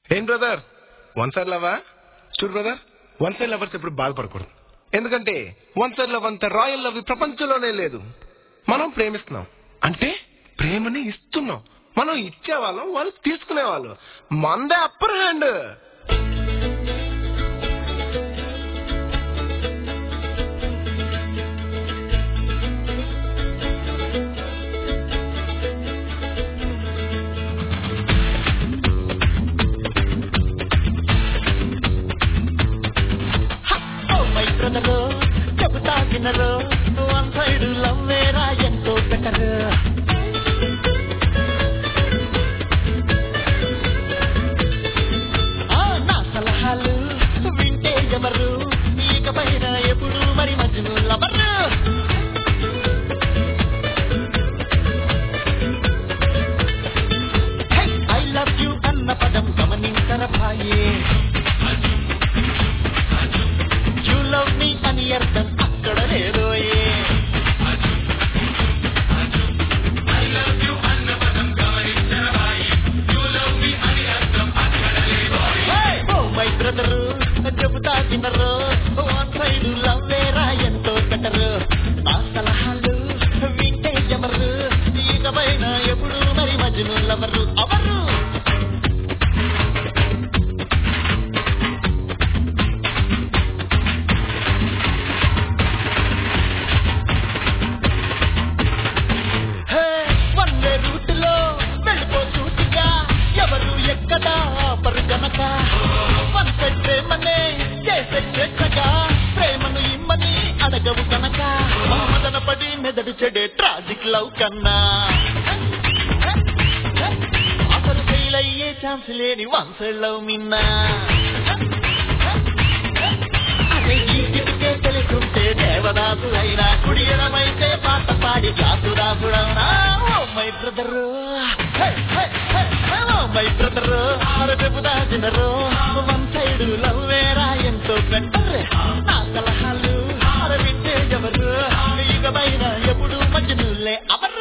ఏం brother one side లవా చూడు brother one side lovers ఎప్పుడు బాధపడకూడదు ఎందుకంటే వన్ సైడ్ లవ్ అంత రాయల్ లవ్ ఈ ప్రపంచంలోనే లేదు మనం ప్రేమిస్తున్నాం అంటే ప్రేమని ఇస్తున్నాం మనం ఇచ్చేవాళ్ళం వాళ్ళు తీసుకునేవాళ్ళు మందే upper hand oh my brother చెబుతా వినరు వన్ సైడ్ లవ్ వేరా ఎంతో బెటర్ నా సలహాలు వింటే ఎవరు ఇకపైన ఎప్పుడు మరి మధ్యను లవరు ఐ లవ్ యు అన్న పదం గమనించర భాయే యు లవ్ మీ అని అర్థం అక్కడ లేదోయే ఓ మై బ్రదరు చెబుతా వినరు వన్ సైడ్ లవ్ వేరా ఎంతో బెటరు నా సలహాలు వింటే ఎవరు ఇకపైన ఎప్పుడు మరి మధ్యను లవరు అవరు హే, వన్ వే రూట్లో వెళ్ళిపో సూటిగా ఎవరు ఎక్కడా ఆపరు గనక వన్ సైడ్ ప్రేమనే చేసే చేసగా ప్రేమను ఇమ్మని అడగవు కనుక మదన పడి మెదడు చెడే ట్రాజిక్ లవ్ కన్నా అసలు ఫెయిల్ అయ్యే ఛాన్స్ లేని వన్ సైడ్ లవ్ మిన్నా అదే ఈ కిటికే తెలుసుంటే దేవదాసు అయినా కుడియడమైతే పాట పాడి క్లాసు రాసుడవునా oh my brother oh my brother మరి చెబుదా తినరు వన్ సైడ్ లవ్ వేరా ఎంతో బెటర్ నా సలహాలు మరి వింటే ఎవరు ఇకపైన ఎప్పుడు మధ్యనులే అవరు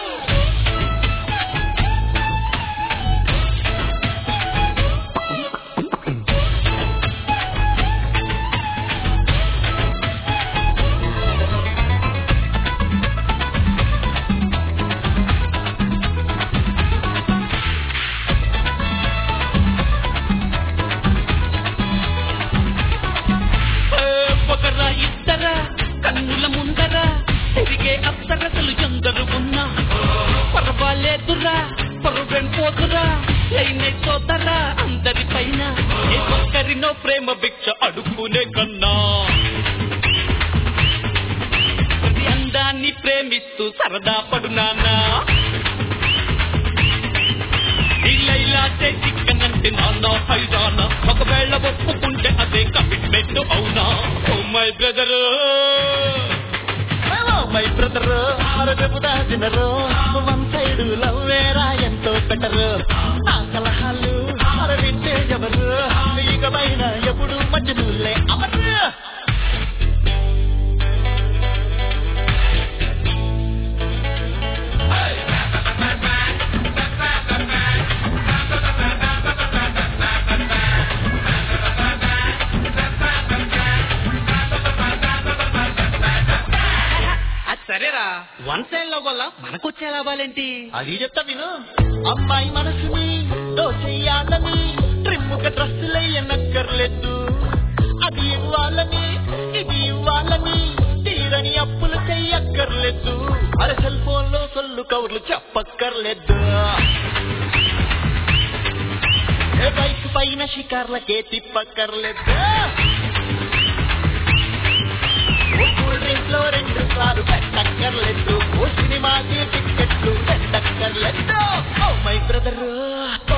ఒకరా ఇద్దరా కన్నుల ముందర తిరిగే అప్సరసలు ఎందరు ఉన్నా పర్వాలేదురా పరువెంపోతురా లైనే సోదరా అందరి పైన ఏ ఒక్కరినో ప్రేమ భిక్ష అడుక్కునే కన్నా ప్రతి అందాన్ని ప్రేమిస్తూ సరదా పడునానా ఇలా చిక్కనంటే నాన్న హైరానా ఒకవేళ ఒప్పుకుంటే అదే కమిట్మెంట్ అవునా oh my brother my brother మరి చెబుదా తినరు వన్ సైడ్ లవ్ వేరా ఎంతో బెటర్ నా సలహాలు మరి వింటే ఎవరు ఇకపైన ఎప్పుడు మధ్యనులే అవరు అది సరేరా వన్ సైడ్ లో వల్ల మనకొచ్చే లాభాలేంటి అది చెప్తా విను అమ్మాయి మనసుని దోచెయ్యాలని ట్రిమ్ముక డ్రస్సులే ఎన్నక్కర్లేదు అది ఇవ్వాలని ఇది ఇవ్వాలని తీరని అప్పులు చెయ్యక్కర్లేదు అరే సెల్ ఫోన్ లో సొల్లు కవర్లు చెప్పక్కర్లేదు ఏ బైక్ పైన షికార్లకే తిప్పక్కర్లేదు ఓ కూల్ డ్రింక్ లో రెండు సార్లు పెట్టక్కర్లేదు ఓ సినిమాకి టిక్కెట్లు పెట్టక్కర్లేదు ఓ మై బ్రదర్